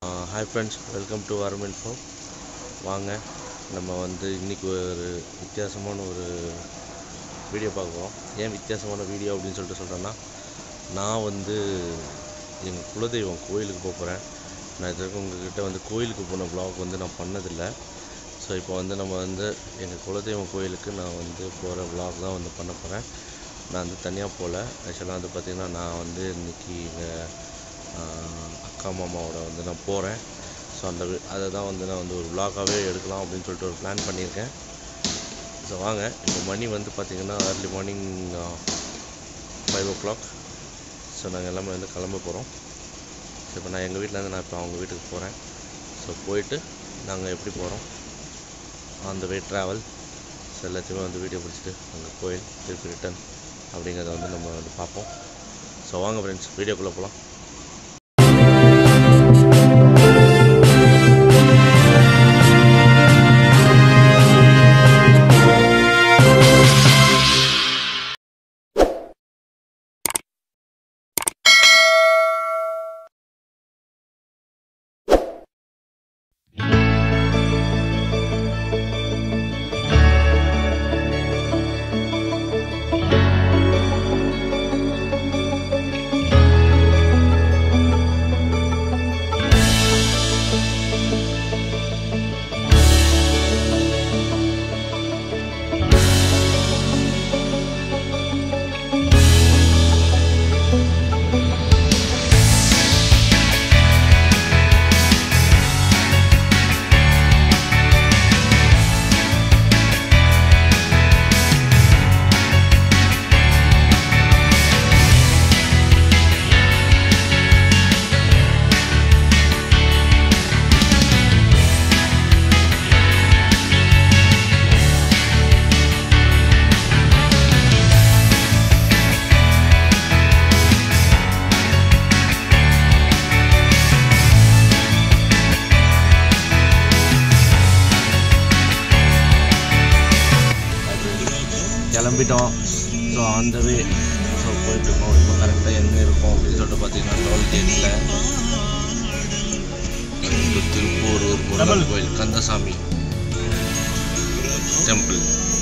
Hi friends welcome to Varam info வாங்க நம்ம வந்து இன்றைக்கி ஒரு வித்தியாசமான ஒரு வீடியோ பார்க்குறோம் ஏன் வித்தியாசமான வீடியோ அப்படின்னு சொல்லிட்டு சொல்கிறேன்னா நான் வந்து எங்கள் குலதெய்வம் கோயிலுக்கு போக போகிறேன் நான் இது வரைக்கும் உங்ககிட்ட வந்து கோயிலுக்கு போன vlog வந்து நான் பண்ணதில்லை ஸோ இப்போ வந்து நம்ம வந்து எங்கள் குலதெய்வம் கோயிலுக்கு நான் வந்து போகிற vlog தான் வந்து பண்ண போகிறேன் நான் வந்து தனியாக போகல ஆக்சுவலாக வந்து பார்த்திங்கன்னா நான் வந்து இன்றைக்கி எங்கள் அக்கா மாமாவோட வந்து நான் போகிறேன் ஸோ அந்த வி- அதை தான் வந்து நான் வந்து ஒரு vlog-ஆவே எடுக்கலாம் அப்படின்னு சொல்லிட்டு ஒரு பிளான் பண்ணியிருக்கேன் ஸோ வாங்க இப்போ மணி வந்து பார்த்திங்கன்னா early morning five o'clock so நாங்கள் எல்லாமே வந்து கிளம்ப போகிறோம் ஸோ இப்போ நான் எங்கள் வீட்டிலேருந்து நான் இப்போ அவங்க வீட்டுக்கு போகிறேன் ஸோ போயிட்டு நாங்கள் எப்படி போகிறோம் அந்த வே ட்ராவல் ஸோ எல்லாத்தையுமே வந்து வீடியோ பிடிச்சிட்டு அங்கே கோயில் திருப்பி ரிட்டன் அப்படிங்கிறத வந்து நம்ம வந்து பார்ப்போம் ஸோ வாங்க ஃப்ரெண்ட்ஸ் வீடியோக்குள்ளே போகலாம் கிளம்பிட்டோம் ஸோ அந்த வே ஸோ போயிட்டு இருக்கோம் இப்போ கரெக்டாக எங்கே இருக்கோம் அப்படின்னு சொல்லிட்டு பார்த்தீங்கன்னா டோல்கேட்டில் திருப்பூர் ஒரு முருகன் கோயில் கந்தசாமி டெம்பிள்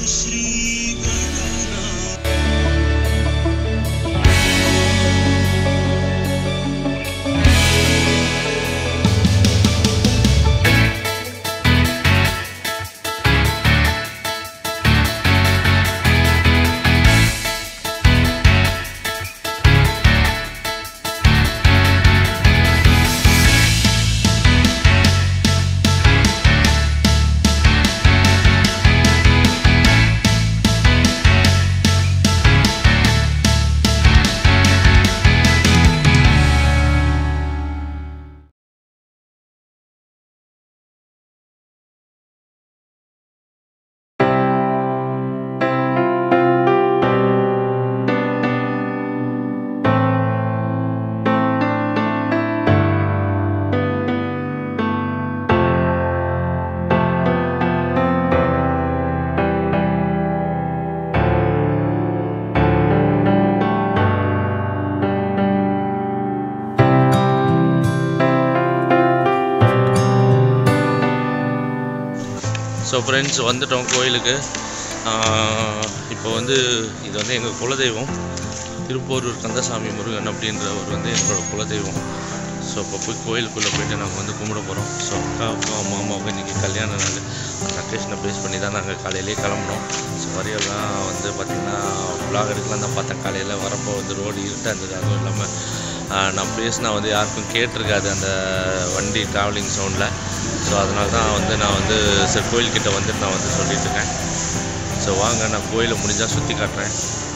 ஸோ ஃப்ரெண்ட்ஸ் வந்துட்டோம் கோயிலுக்கு ஆஹ் இப்போ வந்து இது வந்து எங்கள் குலதெய்வம் திருப்போரூர் கந்தசாமி முருகன் அப்படின்றவர் வந்து எங்களோட குலதெய்வம் ஸோ இப்போ போய் கோயிலுக்குள்ளே போயிட்டு நாங்கள் வந்து கும்பிட போகிறோம் ஸோ அக்காவுக்கும் மாமாவுக்கும் இன்றைக்கி கல்யாண நாள் அந்த அக்கேஷனை பேஸ் பண்ணி தான் நாங்கள் காலையிலேயே கிளம்புனோம் ஸோ வரையெல்லாம் வந்து பார்த்திங்கன்னா vlog எடுக்கலாம் தான் பார்த்தேன் காலையில் வரப்போ வந்து ரோடு இருட்டாக இருந்தது அதுவும் இல்லாமல் ஆஹ் நான் பேசினா வந்து யாருக்கும் கேட்டிருக்காது அந்த வண்டி ட்ராவலிங் சவுண்டில் ஸோ அதனால தான் வந்து நான் வந்து சரி கோயில்கிட்ட வந்துட்டு நான் வந்து சொல்லிட்டு இருக்கேன் ஸோ வாங்க நான் கோயிலை முடிஞ்சால் சுற்றி காட்டுறேன்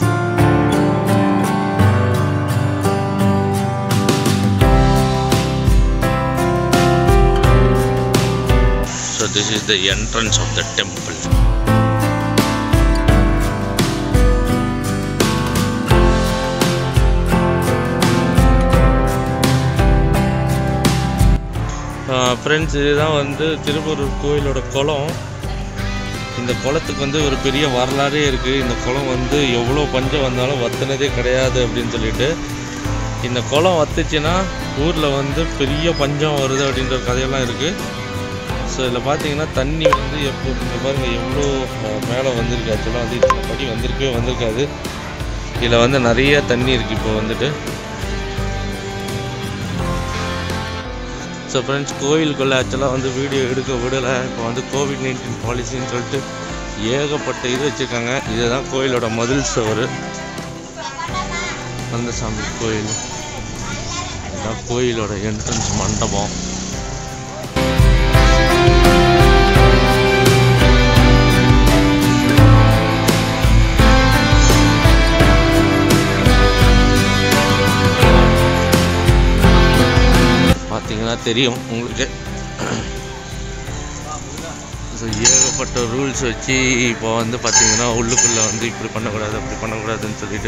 So this is the entrance of the temple. Friends இதுதான் வந்து திருப்பூரூர் கோயிலோட குளம் இந்த குளத்துக்கு வந்து ஒரு பெரிய வரலாறே இருக்குது இந்த குளம் வந்து எவ்வளோ பஞ்சம் வந்தாலும் வத்துனதே கிடையாது அப்படின்னு சொல்லிட்டு இந்த குளம் வத்துச்சுன்னா ஊரில் வந்து பெரிய பஞ்சம் வருது அப்படின்ற ஒரு கதையெல்லாம் இருக்குது ஸோ இதில் பார்த்தீங்கன்னா தண்ணி வந்து எப்போ இங்கே பாருங்கள் எவ்வளோ மேலே வந்திருக்கு ஆக்சுவலாக வந்து இத்தனை படி வந்திருக்கவே வந்திருக்காது இதில் வந்து நிறைய தண்ணி இருக்குது இப்போ வந்துட்டு ஸோ ஃப்ரெண்ட்ஸ் கோயிலுக்குள்ளே ஆக்சுவலாக வந்து வீடியோ எடுக்க விடலை இப்போ வந்து கோவிட் நைன்டீன் பாலிசின்னு சொல்லிட்டு ஏகப்பட்ட இது வச்சுருக்காங்க இதுதான் கோயிலோட மதில் சுவர் கந்தசாமி கோயில் இதுதான் கோயிலோட என்ட்ரன்ஸ் மண்டபம் பார்த்தீங்கன்னா தெரியும் உங்களுக்கு ஸோ ஏகப்பட்ட ரூல்ஸ் வச்சு இப்போ வந்து பார்த்தீங்கன்னா உள்ளுக்குள்ளே வந்து இப்படி பண்ணக்கூடாது அப்படி பண்ணக்கூடாதுன்னு சொல்லிட்டு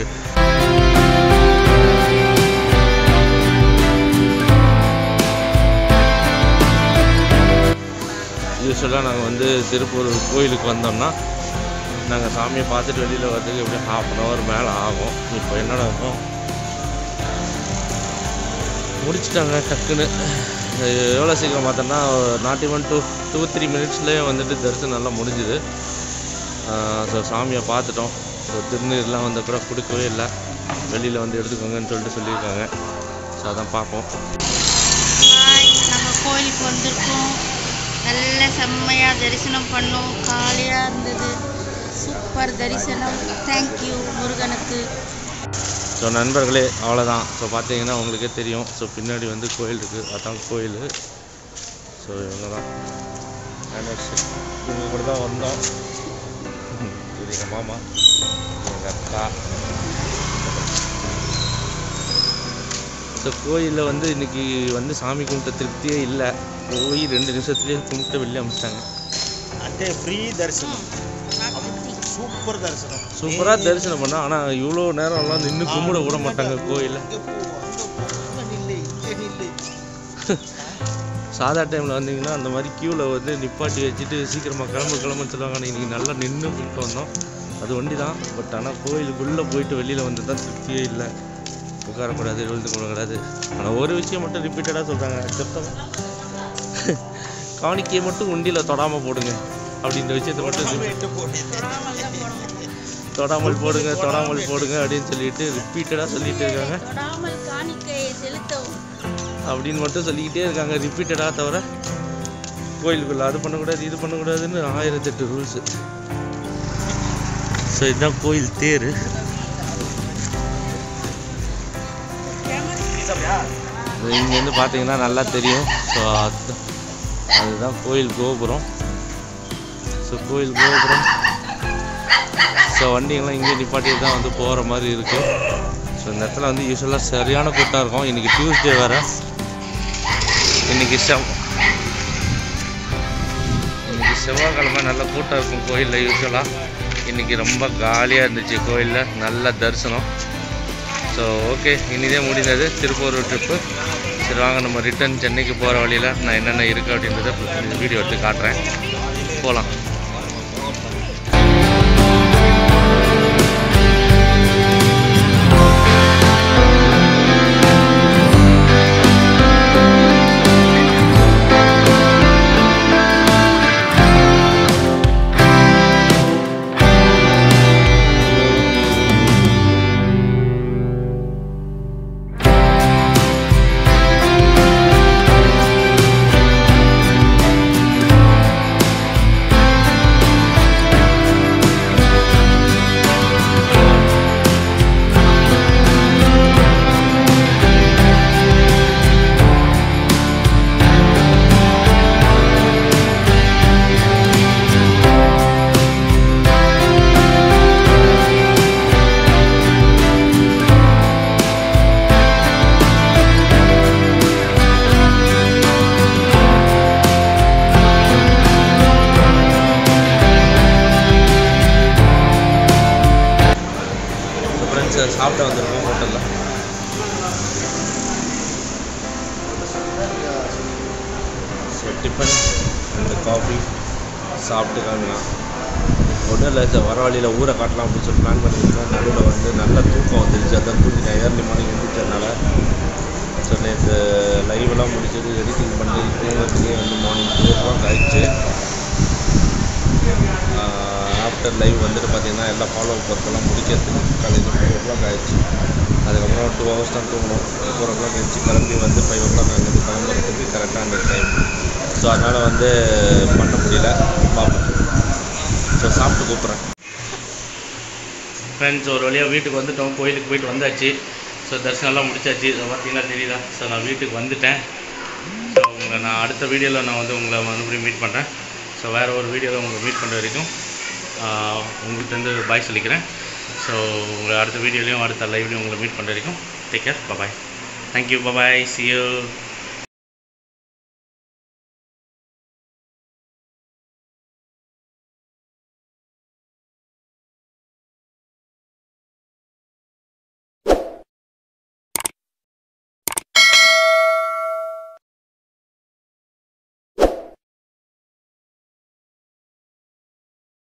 யூஸ்வலாக நாங்கள் வந்து திருப்பூர் கோயிலுக்கு வந்தோம்னா நாங்கள் சாமியை பார்த்துட்டு வெளியில் வரதுக்கு எப்படியும் ஹாஃப் அன் ஹவர் மேலே ஆகும் இப்போ என்னடா இருக்கும் முடிச்சிட்டாங்க டக்குன்னு எவ்வளோ சீக்கிரம் பார்த்தோன்னா not even two two three மினிட்ஸ்லேயே வந்துட்டு தரிசனம் நல்லா முடிஞ்சுது ஸோ சாமியை பார்த்துட்டோம் ஸோ திருநீர்லாம் வந்து கூட கொடுக்கவே இல்லை வெளியில் வந்து எடுத்துக்கோங்கன்னு சொல்லிட்டு சொல்லியிருக்காங்க ஸோ அதான் பார்ப்போம் ஹாய் நம்ம கோயிலுக்கு வந்திருக்கோம் நல்ல செம்மையாக தரிசனம் பண்ணோம் காலியாக இருந்தது சூப்பர் தரிசனம் தேங்க்யூ முருகனுக்கு ஸோ நண்பர்களே அவ்வளோதான் ஸோ பார்த்தீங்கன்னா உங்களுக்கே தெரியும் ஸோ பின்னாடி வந்து கோயில் இருக்குது அதான் கோயில் ஸோ இவங்க தான் இவங்க கூட தான் வந்தோம் இது எங்கள் மாமா எங்கள் அக்கா ஸோ கோயிலில் வந்து இன்னைக்கு வந்து சாமி கும்பிட்ட திருப்தியே இல்லை போய் ரெண்டு நிமிஷத்துலேயே கும்பிட்டு வெளியே அமிச்சிட்டாங்க అంటే ఫ్రీ దర్శనం సూపర్ దర్శనం சூப்பராக தரிசனம் பண்ணோம் ஆனால் இவ்வளோ நேரம்லாம் நின்று கும்பிட விட மாட்டாங்க கோயிலில் சாதா டைமில் வந்தீங்கன்னா அந்த மாதிரி க்யூவில் வந்து நிப்பாட்டி வச்சுட்டு சீக்கிரமாக கிளம்பு கிளம்புன்னு சொல்லுவாங்க ஆனால் இன்னைக்கு நல்லா நின்று கும்பிட்டு வந்தோம் அது ஒண்டி தான் பட் ஆனால் கோயிலுக்குள்ளே போயிட்டு வெளியில் வந்து தான் திருப்தியே இல்லை உட்காரக்கூடாது எழுந்து கூடாது ஆனால் ஒரு விஷயம் மட்டும் ரிப்பீட்டடாக சொல்கிறாங்க சுத்தம் காணிக்கையை மட்டும் உண்டியில் தொடாமல் போடுங்க அப்படின்ற விஷயத்தை மட்டும் தொடாமல் போடுங்க தொடாமல் போடுங்க அப்படின்னு சொல்லிட்டு ரிப்பீட்டடாக சொல்லிட்டு இருக்காங்க தொடாமல் காணிக்கையை செலுத்தவும் அப்படின்னு மட்டும் சொல்லிக்கிட்டே இருக்காங்க ரிப்பீட்டடாக தவிர கோயிலுக்குள்ள அது பண்ணக்கூடாது இது பண்ணக்கூடாதுன்னு ஆயிரத்தெட்டு ரூல்ஸு ஸோ இதுதான் கோயில் தேர் இங்கேருந்து பார்த்தீங்கன்னா நல்லா தெரியும் ஸோ அது அதுதான் கோயில் கோபுரம் ஸோ கோயில் கோபுரம் ஸோ வண்டிங்கெல்லாம் இங்கே நிப்பாட்டிட்டு தான் வந்து போகிற மாதிரி இருக்குது ஸோ இந்த இடத்துல வந்து யூஸ்வலாக சரியான கூட்டம் இருக்கும் இன்றைக்கி டியூஸ்டே வேறு இன்னைக்கு செவ் இன்னைக்கு செவ்வாய்க்கிழமை நல்ல கூட்டம் இருக்கும் கோயிலில் யூஸ்வலாக இன்னைக்கு ரொம்ப காலியாக இருந்துச்சு கோயிலில் நல்ல தரிசனம் ஸோ ஓகே இனிதே முடிந்தது திருப்பூர் ட்ரிப்பு சரி வாங்க நம்ம ரிட்டர்ன் சென்னைக்கு போகிற வழியில் நான் என்னென்ன இருக்குது அப்படின்றத இந்த வீடியோ எடுத்து காட்டுறேன் போகலாம் ஃப்ரெண்ட்ஸ் சாப்பிட வந்திருக்கோம் ஹோட்டலில் ஸோ டிஃபன் அண்ட் காஃபி சாப்பிட்டு கிளம்பலாம் ஒன்றும் இல்லை சார் வர வழியில் ஊரை காட்டலாம் அப்படின்னு சொல்லி பிளான் பண்ணியிருந்தோம் நடுவில் வந்து நல்ல தூக்கம் வந்துருச்சு அதான் தூங்கிட்டேன் ஏர்லி மார்னிங் எழுந்திரிச்சதுனால ஸோ நேற்று லைவெல்லாம் முடிச்சது எடிட்டிங் பண்ணி தூங்குறதுக்கே வந்து மார்னிங் டூ ஓ கிளாக் ஆயிடுச்சு ஆஃப்டர் லைவ் வந்துட்டு பார்த்தீங்கன்னா எல்லா ஃபாலோ அப் ஒர்க்கெல்லாம் முடிக்கிறதுக்கு காலையில் ஃபைவ் ஓ கிளாக் ஆயிடுச்சு அதுக்கப்புறம் டூ ஹவர்ஸ் தான் தூங்கணும் ஃபோர் ஓ கிளாக் எழுந்துச்சு கிளம்பி வந்து ஃபைவ் ஓ கிளாக் அங்கேருந்து கிளம்புறதுக்கு கரெக்டாக அந்த டைம் ஸோ அதனால் வந்து பண்ண முடியல பார்ப்போம் ஸோ சாப்பிட்டு கூப்பிட்றேன் ஃப்ரெண்ட்ஸ் ஒரு வழியாக வீட்டுக்கு வந்துட்டோம் கோயிலுக்கு போயிட்டு வந்தாச்சு ஸோ தரிசனம்லாம் முடிச்சாச்சு இதை பார்த்தீங்கன்னா தெரியுதா ஸோ நான் வீட்டுக்கு வந்துட்டேன் ஸோ உங்களை நான் அடுத்த வீடியோவில் நான் வந்து உங்களை மறுபடியும் மீட் பண்ணுறேன் ஸோ வேறு ஒரு வீடியோவில் உங்களை மீட் பண்ணுற வரைக்கும் ஆஹ், உங்கள்கிட்ட பாய் சொல்லிக்கிறேன் ஸோ உங்களை அடுத்த வீடியோலையும் அடுத்த லைவ்லையும் உங்களை மீட் பண்ணுற வரைக்கும் take care bye bye thank you bye bye see you